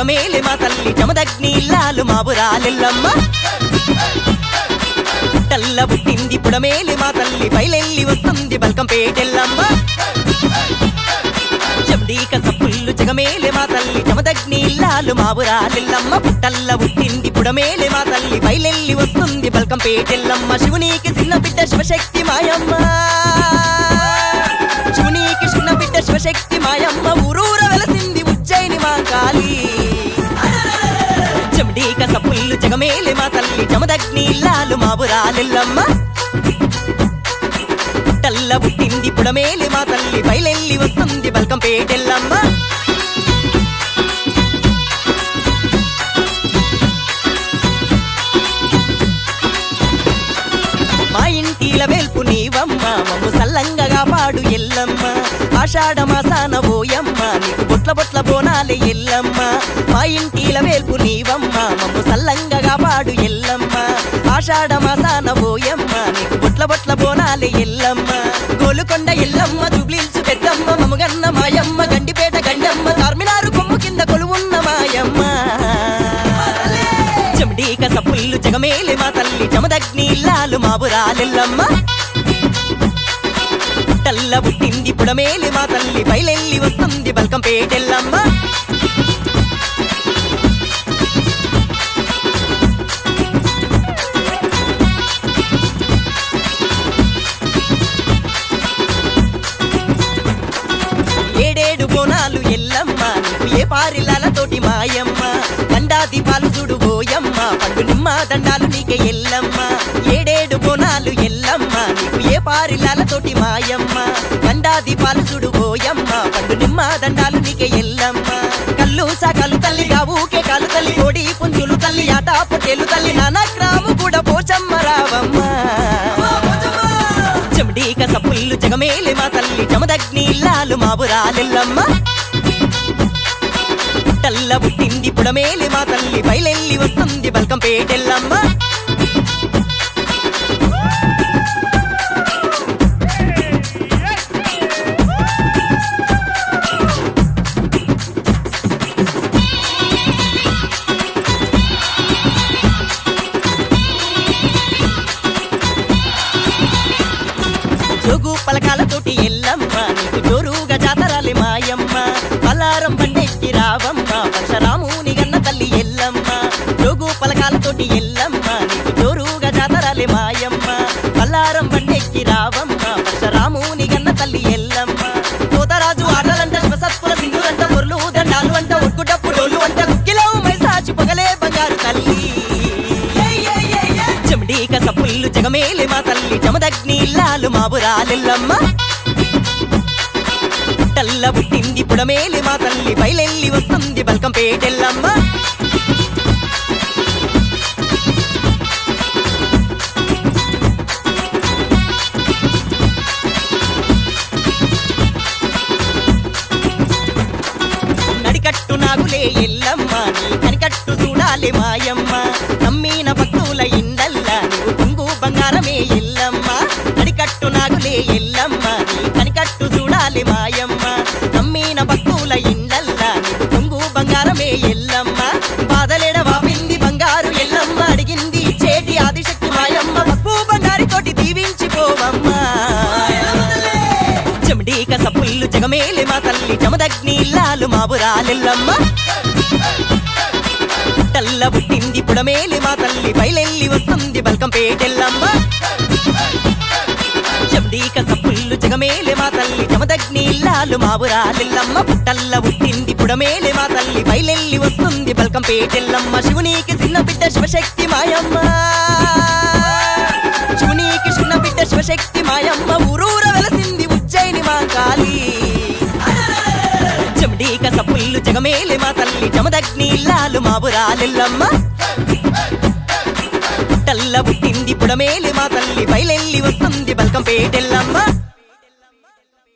జగమేలి మా తల్లి జమదగ్ని ఇల్లాలు మా బురాలెల్లమ్మ పుట్టల్ల పుట్టింది పుడమేలి మా తల్లి బయలెల్లి వస్తుంది బల్కం పేటెల్లమ్మ జమదీక సప్పుళ్ళు జగమేలి మా తల్లి జమదగ్ని ఇల్లాలు మా బురాలెల్లమ్మ పుట్టల్ల పుట్టింది పుడమేలి మా తల్లి బయలెల్లి వస్తుంది బల్కం పేటెల్లమ్మ శివునికి చిన్న బిడ్డ శివశక్తి మాయమ్మ శివునికి చిన్న బిడ్డ శివశక్తి మాయమ్మ ఊరూర వెలసింది ఉజ్జయిని మా కాళీ చెమడీక సప్పుళ్ళు జగమేలి మా తల్లి జమదగ్ని ఇల్లాలు మా బురాలెల్లమ్మ పుట్టల్ల పుట్టింది పుడమేలి మా తల్లి బయలెల్లి వస్తుంది బల్కం పేటెల్లమ్మ మా ఇంటిల వెల్పు నీవమ్మ మమ్ము సల్లంగగా పాడు ఎల్లమ్మ ఆషాఢ మాసాన పోయమ్మ నీకు బొట్ల బొట్ల బోనాలే ఎల్లమ్మ మా ఇంటిల వేల్పు నీవమ్మ మమ్ము సల్లంగగా పాడు ఎల్లమ్మ ఆషాఢ మాసాన పోయమ్మ నీకు బొట్ల బొట్ల బోనాలే ఎల్లమ్మ గోలుకొండ ఎల్లమ్మ జుబ్లీల్సు పెద్దమ్మ మమ్మగన్న మాయమ్మ గండిపేట గండమ్మ చార్మినారు కొమ్ము కింద కొలువున్న మాయమ్మ చెమడీక సప్పుళ్ళు జగమేలి మా తల్లి జమదగ్ని ఇల్లాలు మా బురాలెల్లమ్మ పుట్టల్ల పుట్టింది పుడమేలి మా తల్లి బయలెల్లి వస్తుంది బల్కం పేటెల్లమ్మ ఏడేడు బోనాలు ఎల్లమ్మ నీకు ఏ పారిలాలతోటి మాయమ్మ దండా దీపాలు చూడు పోయమ్మ పండు నిమ్మ దండాలు నీకే ఎల్లమ్మ ఏడేడు బోనాలు ఎల్లమ్మ నీకు ఏ పారిలాలతోటి మాయమ్మ దండా దీపాలు చూడు పోయమ్మ పండు నిమ్మ దండాలు నీకే ఎల్లమ్మ కల్లు సకలు తల్లి ఊకే కాలు తల్లి కోడి పుంజులు తల్లి ఆట పొట్టేలు తల్లి నానా గ్రాము కూడా పోచమ్మ రావమ్మ చెమడీక సప్పుళ్ళు జగమేలి మా తల్లి జమదగ్ని ఇల్లాలు మా బురాలెల్లమ్మ పుట్టల్ల పుట్టింది పుడమేలి మా తల్లి బయలెల్లి వస్తుంది బల్కం పేటెల్లమ్మ జోగు పలకాలతోటి ఎల్లమ్మ నీకు జోరుగా జాతరాలి మాయమ్మ పలారం బండెక్కి రావమ్మ పరశరాముని గన్న తల్లి ఎల్లమ్మ జోగు పలకాలతోటి ఎల్లమ్మ నీకు జోరుగా జాతరాలి మాయమ్మ పల్లారం బండెక్కి రావమ్మ పరశరాముని గన్న తల్లి ఎల్లమ్మ కోతరాజు ఆటలంట శివసత్పుల సింధురంట మురలు దండాలు అంట ఒక్కు డప్పు డోలు అంట కుక్కిలో మైసాచి పొగలే బంగారు తల్లి చెమడీక సప్పుళ్ళు జగమేలి మా తల్లి జమదగ్ని ఇల్లాలు మా బురాలెల్లమ్మ పుట్టల్ల పుట్టింది పుడమేలి మా తల్లి బయలెల్లి వస్తుంది బల్కం పేటెల్లమ్మ నడికట్టు నాగులే ఎల్లమ్మ నీ కనికట్టు చూడాలి మాయమ్మ నమ్మిన భక్తుల ఇండల్ల నీవు కుంగు బంగారమే ఎల్లమ్మ నడికట్టు నాగులే ఎల్లమ్మ నీ కనికట్టు చూడాలి మాయమ్మ నమ్మిన భక్తుల ఇండల్ల నీవు కుంగు బంగారమే ఎల్లమ్మ బాధలేడ వాపింది బంగారు ఎల్లమ్మ అడిగింది చేటి ఆదిశక్తి మాయమ్మ పప్పు బంగారితోటి దీవించిపోవమ్మా చెమడీక సప్పుళ్ళు జగమేలి మా తల్లి జమదగ్ని ఇల్లాలు మా బురాలెల్లమ్మ పుట్టల్ల పుట్టింది పుడమేలి మా తల్లి బయలెల్లి వస్తుంది బల్కం పేటెల్లమ్మ చెమడీక సప్పుళ్ళు జగమేలి మా తల్లి జమదగ్ని ఇల్లాలు మా బురాలెల్లమ్మ పుట్టల్ల పుట్టింది పుడమేలి మా తల్లి బయలెల్లి వస్తుంది బల్కం పేటెల్లమ్మ శివునికి చిన్న బిడ్డ శివశక్తి మాయమ్మ శివునికి చిన్న బిడ్డ శివశక్తి మాయమ్మ ఊరూర వెలసింది ఉజ్జయిని మా కాళీ చెమడీక సప్పుళ్ళు జగమేలి మా తల్లి జమదగ్ని ఇల్లాలు మా బురాలెల్లమ్మ పుట్టల్ల పుట్టింది పుడమేలి మా తల్లి బయలెల్లి వస్తుంది బల్కం పేటెల్లమ్మ